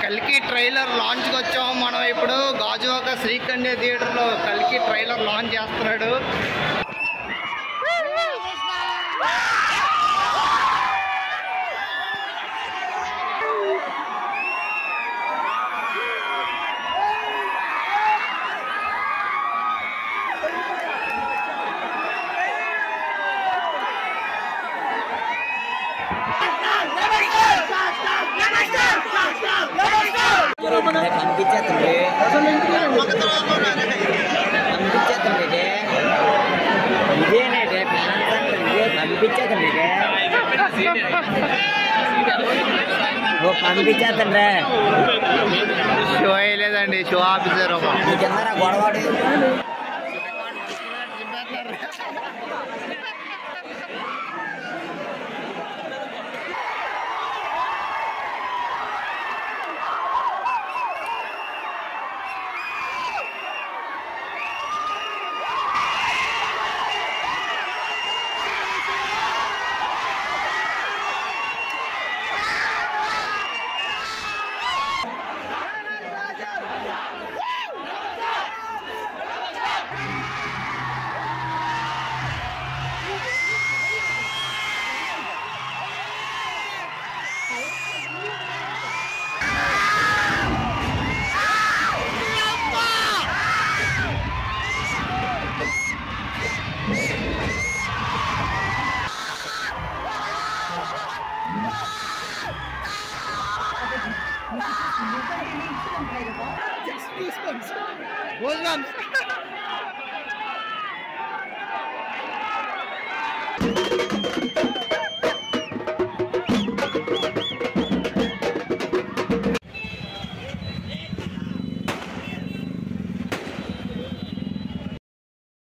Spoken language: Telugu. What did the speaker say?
కల్కి ట్రైలర్ లాంచ్కి వచ్చాము మనం ఇప్పుడు గాజువాక శ్రీకండే థియేటర్లో కల్కి ట్రైలర్ లాంచ్ చేస్తున్నాడు పంపించేస్తుంది పంపించేస్తుంది ఇదే ఇదేనే ఇదే పంపించేస్తుంది ఇదే ఓ పంపించేస్తుండ్రే షో వేయలేదండి షో ఆఫీసర్ నీ కింద గొడవాడు Goosebumps.